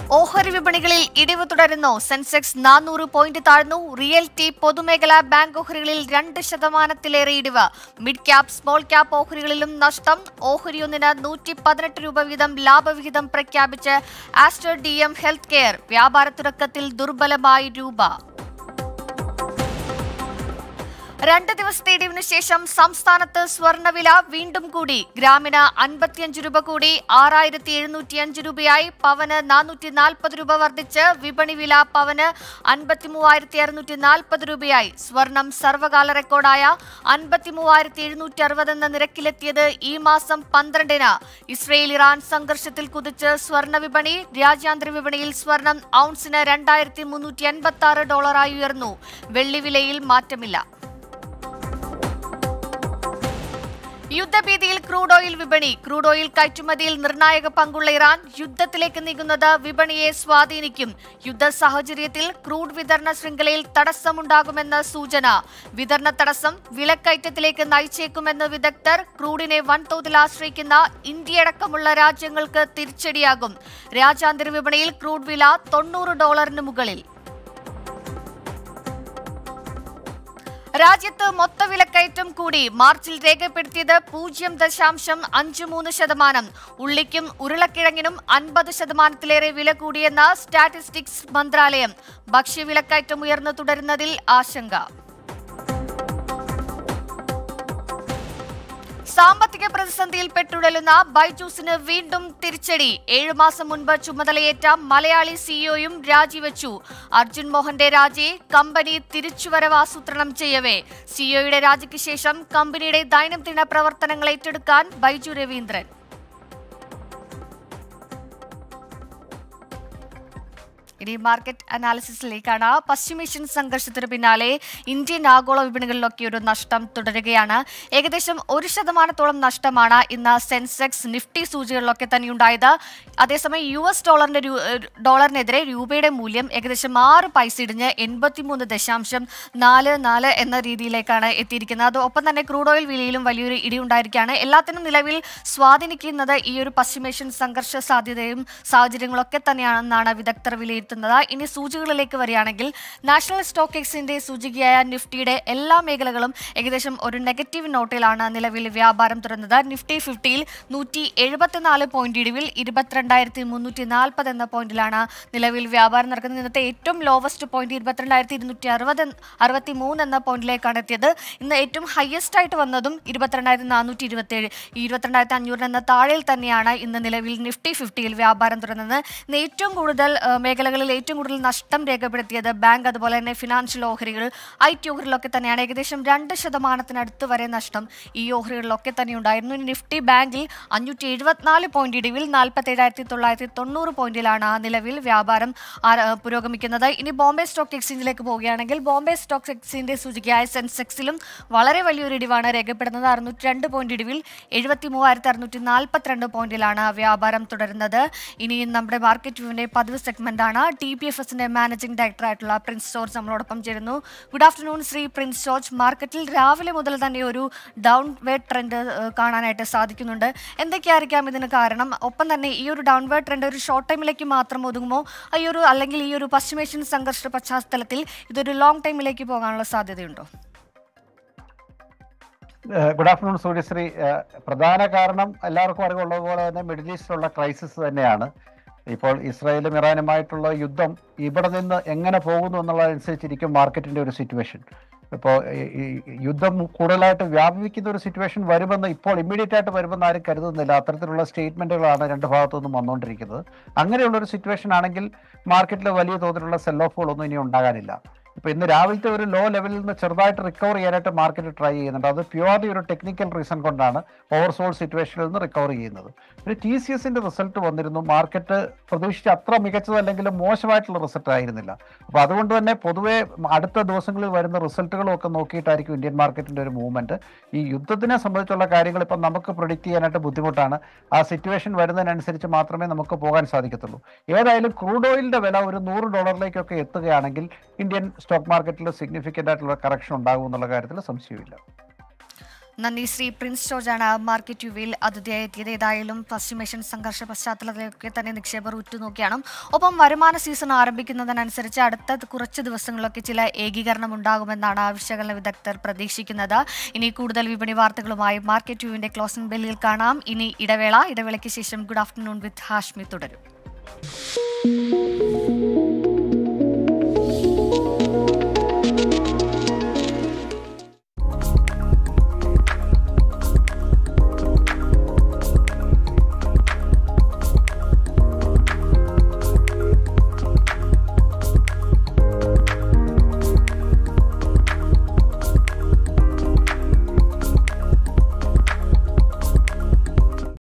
ഓഹരി വിപണികളിൽ ഇടിവ് തുടരുന്നു സെൻസെക്സ് നാനൂറ് പോയിന്റ് താഴ്ന്നു റിയൽറ്റി പൊതുമേഖലാ ബാങ്ക് ഓഹരികളിൽ രണ്ട് ശതമാനത്തിലേറെ ഇടിവ് മിഡ് ക്യാപ് സ്മോൾ ക്യാപ് ഓഹരികളിലും നഷ്ടം ഓഹരിയൊന്നിന് നൂറ്റി പതിനെട്ട് രൂപ വീതം ലാഭവിഹിതം പ്രഖ്യാപിച്ച് Aster D M health care വ്യാപാര തുടക്കത്തിൽ ദുർബലമായി രൂപ രണ്ട് ദിവസത്തെ ഇടിവിനു ശേഷം സംസ്ഥാനത്ത് സ്വർണ്ണവില വീണ്ടും കൂടി ഗ്രാമിന് അൻപത്തിയഞ്ച് രൂപ കൂടി ആറായിരത്തി എഴുന്നൂറ്റി അഞ്ച് രൂപയായി പവന് നാനൂറ്റി നാൽപ്പത് രൂപ വർദ്ധിച്ച് വിപണി വില പവന് അൻപത്തി മൂവായിരത്തി അറുന്നൂറ്റി നാൽപ്പത് രൂപയായി സ്വർണം സർവകാല റെക്കോർഡായ അൻപത്തി മൂവായിരത്തി എഴുന്നൂറ്റി അറുപത് എന്ന നിരക്കിലെത്തിയത് ഈ മാസം പന്ത്രണ്ടിന് ഇസ്രയേൽ ഇറാൻ സംഘർഷത്തിൽ കുതിച്ച് സ്വർണ്ണ വിപണി രാജ്യാന്തര വിപണിയിൽ സ്വർണം ഔൺസിന് രണ്ടായിരത്തി മുന്നൂറ്റി എൺപത്തി ആറ് ഡോളറായി ഉയർന്നു വെള്ളി വിലയിൽ മാറ്റമില്ല യുദ്ധഭീതിയിൽ ക്രൂഡ് ഓയിൽ വിപണി ക്രൂഡ് ഓയിൽ കയറ്റുമതിയിൽ നിർണായക പങ്കുള്ള ഇറാൻ യുദ്ധത്തിലേക്ക് നീങ്ങുന്നത് വിപണിയെ സ്വാധീനിക്കും യുദ്ധ സാഹചര്യത്തിൽ ക്രൂഡ് വിതരണ ശൃംഖലയിൽ തടസ്സമുണ്ടാകുമെന്ന് സൂചന വിതരണ തടസ്സം വിലക്കയറ്റത്തിലേക്ക് നയിച്ചേക്കുമെന്ന് വിദഗ്ധർ ക്രൂഡിനെ വൻതോതിൽ ആശ്രയിക്കുന്ന ഇന്ത്യയടക്കമുള്ള രാജ്യങ്ങൾക്ക് തിരിച്ചടിയാകും രാജ്യാന്തര വിപണിയിൽ ക്രൂഡ് വില തൊണ്ണൂറ് ഡോളറിന് മുകളിൽ രാജ്യത്ത് മൊത്തവിലക്കയറ്റം കൂടി മാർച്ചിൽ രേഖപ്പെടുത്തിയത് പൂജ്യം ദശാംശം അഞ്ച് മൂന്ന് ശതമാനം ഉള്ളിക്കും ഉരുളക്കിഴങ്ങിനും അൻപത് ശതമാനത്തിലേറെ വില കൂടിയെന്ന് സ്റ്റാറ്റിസ്റ്റിക്സ് മന്ത്രാലയം ഭക്ഷ്യവിലക്കയറ്റം ഉയർന്നു തുടരുന്നതിൽ ആശങ്ക സാമ്പത്തിക പ്രതിസന്ധിയിൽ പെട്ടുടലുന്ന ബൈജൂസിന് വീണ്ടും തിരിച്ചടി ഏഴു മാസം മുൻപ് ചുമതലയേറ്റ മലയാളി സിഇഒയും രാജിവെച്ചു അർജുൻ മോഹന്റെ രാജിയെ കമ്പനി തിരിച്ചുവരവ് ആസൂത്രണം ചെയ്യവേ സിഇഒയുടെ രാജിക്ക് ശേഷം കമ്പനിയുടെ ദൈനംദിന പ്രവർത്തനങ്ങൾ ഏറ്റെടുക്കാൻ ബൈജു രവീന്ദ്രൻ ഇനി മാർക്കറ്റ് അനാലിസിസിലേക്കാണ് പശ്ചിമേഷ്യൻ സംഘർഷത്തിന് പിന്നാലെ ഇന്ത്യൻ ആഗോള വിപണികളിലൊക്കെ ഒരു നഷ്ടം തുടരുകയാണ് ഏകദേശം ഒരു ശതമാനത്തോളം നഷ്ടമാണ് ഇന്ന് സെൻസെക്സ് നിഫ്റ്റി സൂചികളിലൊക്കെ തന്നെ ഉണ്ടായത് അതേസമയം യു എസ് ഡോളറിന്റെ രൂ- ഡോളറിനെതിരെ രൂപയുടെ മൂല്യം ഏകദേശം ആറ് പൈസ ഇടിഞ്ഞ് എൺപത്തിമൂന്ന് ദശാംശം നാല് നാല് എന്ന രീതിയിലേക്കാണ് എത്തിയിരിക്കുന്നത് അത് ഒപ്പം തന്നെ ക്രൂഡ് ഓയിൽ വിലയിലും വലിയൊരു ഇടിയുണ്ടായിരിക്കുകയാണ് എല്ലാത്തിനും നിലവിൽ സ്വാധീനിക്കുന്നത് ഈ ഒരു പശ്ചിമേഷ്യൻ സംഘർഷ സാധ്യതയും സാഹചര്യങ്ങളൊക്കെ തന്നെയാണെന്നാണ് വിദഗ്ധർ വിലയിരുത്തുന്നത് ഇനി സൂചികളിലേക്ക് വരികയാണെങ്കിൽ നാഷണൽ സ്റ്റോക്ക് എക്സ്ചേഞ്ചിന്റെ സൂചികയായ നിഫ്റ്റിയുടെ എല്ലാ മേഖലകളും ഏകദേശം ഒരു നെഗറ്റീവ് നോട്ടിലാണ് നിലവിൽ വ്യാപാരം തുറന്നത് നിഫ്റ്റി ഫിഫ്റ്റിയിൽ നൂറ്റി എഴുപത്തിനാല് പോയിന്റ് ഇടിവിൽ ഇരുപത്തിരണ്ടായിരത്തി മുന്നൂറ്റി നാൽപ്പത് എന്ന പോയിന്റിലാണ് നിലവിൽ വ്യാപാരം നടക്കുന്നത് ഇന്നത്തെ ഏറ്റവും ലോവസ്റ്റ് പോയിന്റ് ഇരുപത്തിരണ്ടായിരത്തി ഇരുന്നൂറ്റി അറുപത് അറുപത്തി മൂന്ന് എന്ന പോയിന്റിലേക്കാണ് എത്തിയത് ഇന്ന് ഏറ്റവും ഹയസ്റ്റ് ആയിട്ട് വന്നതും ഇരുപത്തിരണ്ടായിരത്തി നാനൂറ്റി ഇരുപത്തിയേഴ് ഈ ഇരുപത്തിരണ്ടായിരത്തി അഞ്ഞൂറിന് എന്ന താഴെയിൽ തന്നെയാണ് ഇന്ന് നിലവിൽ നിഫ്റ്റി ഫിഫ്റ്റിയിൽ വ്യാപാരം തുറന്നത് ഇന്ന് ഏറ്റവും കൂടുതൽ ആ, മേഖലകളിൽ ഏറ്റവും കൂടുതൽ നഷ്ടം രേഖപ്പെടുത്തിയത് ബാങ്ക് അതുപോലെ തന്നെ ഫിനാൻഷ്യൽ ഓഹരികൾ ഐ ടി ഓഹരികളിലൊക്കെ തന്നെയാണ് ഏകദേശം രണ്ട് ശതമാനത്തിനടുത്ത് വരെ നഷ്ടം ഈ ഓഹരികളിലൊക്കെ തന്നെ ഉണ്ടായിരുന്നു ഇനി നിഫ്റ്റി ബാങ്കിൽ അഞ്ഞൂറ്റി എഴുപത്തിനാല് പോയിന്റ് ഇടിവിൽ നാൽപ്പത്തി ഏഴായിരത്തി തൊള്ളായിരത്തി തൊണ്ണൂറ് പോയിന്റിലാണ് നിലവിൽ വ്യാപാരം ആര- പുരോഗമിക്കുന്നത് ഇനി ബോംബെ സ്റ്റോക്ക് എക്സ്ചേഞ്ചിലേക്ക് പോവുകയാണെങ്കിൽ ബോംബെ സ്റ്റോക്ക് എക്സ്ചേഞ്ചിന്റെ സൂചികയായ സെൻസെക്സിലും വളരെ വലിയൊരു ഇടിവാണ് രേഖപ്പെടുന്നത് അറുന്നൂറ്റി രണ്ട് പോയിന്റ് ഇടിവിൽ എഴുപത്തി മൂവായിരത്തി അറുന്നൂറ്റി നാൽപ്പത്തിരണ്ട് പോയിന്റിലാണ് വ്യാപാരം തുടരുന്നത് ഇനി നമ്മുടെ മാർക്കറ്റ് വ്യൂവിന്റെ പതിവ് സെഗ്മെന്റ് ആണ് ടി പി എഫ് എസിന്റെ മാനേജിംഗ് ഡയറക്ടർ ആയിട്ടുള്ള പ്രിൻസ് ജോർജ് നമ്മളോടൊപ്പം ചേരുന്നു ഗുഡ് ആഫ്റ്റർനൂൺ ശ്രീ പ്രിൻസ് ജോർജ് മാർക്കറ്റിൽ രാവിലെ മുതൽ തന്നെ ഒരു ഡൗൺ വേർഡ് ട്രെൻഡ് കാണാനായിട്ട് സാധിക്കുന്നുണ്ട് എന്തൊക്കെയായിരിക്കാം ഇതിന് കാരണം ഒപ്പം തന്നെ ഈ ഒരു ഡൗൺ വേർഡ് ട്രെൻഡ് ഒരു ഷോർട്ട് ടൈമിലേക്ക് മാത്രം ഒതുങ്ങുമോ ഈ ഒരു അല്ലെങ്കിൽ ഈ ഒരു പശ്ചിമേഷ്യൻ സംഘർഷ പശ്ചാത്തലത്തിൽ ഇതൊരു ലോങ് ടൈമിലേക്ക് പോകാനുള്ള സാധ്യതയുണ്ടോ ഗുഡ് ആഫ്റ്റർനൂൺ സൂര്യശ്രീ ഏഹ് പ്രധാന കാരണം എല്ലാവർക്കും അറിവുള്ളതുപോലെ തന്നെ മിഡിൽ ഈസ്റ്റിലുള്ള ക്രൈസിസ് തന്നെയാണ് ഇപ്പോൾ ഇസ്രായേലും ഇറാനുമായിട്ടുള്ള യുദ്ധം ഇവിടെ നിന്ന് എങ്ങനെ പോകുന്നു എന്നുള്ളതനുസരിച്ചിരിക്കും മാർക്കറ്റിന്റെ ഒരു സിറ്റുവേഷൻ ഇപ്പോൾ ഈ യുദ്ധം കൂടുതലായിട്ട് വ്യാപിക്കുന്ന ഒരു സിറ്റുവേഷൻ വരുമെന്ന് ഇപ്പോൾ ഇമ്മീഡിയറ്റ് ആയിട്ട് വരുമെന്ന് ആരും കരുതുന്നില്ല അത്തരത്തിലുള്ള സ്റ്റേറ്റ്മെന്റുകളാണ് രണ്ട് ഭാഗത്തു നിന്നും വന്നുകൊണ്ടിരിക്കുന്നത് അങ്ങനെയുള്ള ഒരു സിറ്റുവേഷൻ ആണെങ്കിൽ മാർക്കറ്റിൽ വലിയ തോതിലുള്ള സെൽ ഓഫുകളൊന്നും ഇനി ഉണ്ടാകാനില്ല ഇപ്പൊ ഇന്ന് രാവിലത്തെ ഒരു ലോ ലെവലിൽ നിന്ന് ചെറുതായിട്ട് റിക്കവർ ചെയ്യാനായിട്ട് മാർക്കറ്റ് ട്രൈ ചെയ്യുന്നുണ്ട് അത് പ്യുവർലി ഒരു ടെക്നിക്കൽ റീസൺ കൊണ്ടാണ് ഓവർസോൾ സിറ്റുവേഷനിൽ നിന്ന് റിക്കവർ ചെയ്യുന്നത് പിന്നെ ടി സി എസിന്റെ റിസൾട്ട് വന്നിരുന്നു മാർക്കറ്റ് പ്രതീക്ഷിച്ച അത്ര മികച്ചതല്ലെങ്കിലും മോശമായിട്ടുള്ള റിസൾട്ട് ആയിരുന്നില്ല അപ്പൊ അതുകൊണ്ട് തന്നെ പൊതുവെ അടുത്ത ദിവസങ്ങളിൽ വരുന്ന റിസൾട്ടുകളും ഒക്കെ നോക്കിയിട്ടായിരിക്കും ഇന്ത്യൻ മാർക്കറ്റിന്റെ ഒരു മൂവ്മെന്റ് ഈ യുദ്ധത്തിനെ സംബന്ധിച്ചുള്ള കാര്യങ്ങൾ ഇപ്പം നമുക്ക് പ്രൊഡിക്റ്റ് ചെയ്യാനായിട്ട് ബുദ്ധിമുട്ടാണ് ആ സിറ്റുവേഷൻ വരുന്നതിനനുസരിച്ച് മാത്രമേ നമുക്ക് പോകാൻ സാധിക്കത്തുള്ളൂ ഏതായാലും ക്രൂഡ് ഓയിലിന്റെ വില ഒരു നൂറ് ഡോളറിലേക്കൊക്കെ എത്തുകയാണെങ്കിൽ ഇന്ത്യൻ സ്റ്റോക്ക് മാർക്കറ്റിൽ സിഗ്നിഫിക്കൻ്റ് ആയിട്ടുള്ള കറക്ഷൻ ഉണ്ടാകും എന്നുള്ള കാര്യത്തിൽ സംശയമില്ല നന്ദി ശ്രീ പ്രിൻസ് ജോർജാണ് മാർക്കറ്റ് യുവിൽ അതിഥിയായി എത്തിയത് ഏതായാലും പശ്ചിമേഷ്യൻ സംഘർഷ പശ്ചാത്തലത്തിലൊക്കെ തന്നെ നിക്ഷേപർ ഉറ്റുനോക്കിയാണ് ഒപ്പം വരുമാന സീസൺ ആരംഭിക്കുന്നതിനനുസരിച്ച് അടുത്ത കുറച്ച് ദിവസങ്ങളിലൊക്കെ ചില ഏകീകരണം ഉണ്ടാകുമെന്നാണ് വിശകലന വിദഗ്ധർ പ്രതീക്ഷിക്കുന്നത് ഇനി കൂടുതൽ വിപണി വാർത്തകളുമായി മാർക്കറ്റ് യുവിന്റെ ക്ലോസിംഗ് ബെല്ലിൽ കാണാം ഇനി ഇടവേള ഇടവേളയ്ക്ക് ശേഷം ഗുഡ് ആഫ്റ്റർനൂൺ വിത്ത് ഹാഷ്മി തുടരും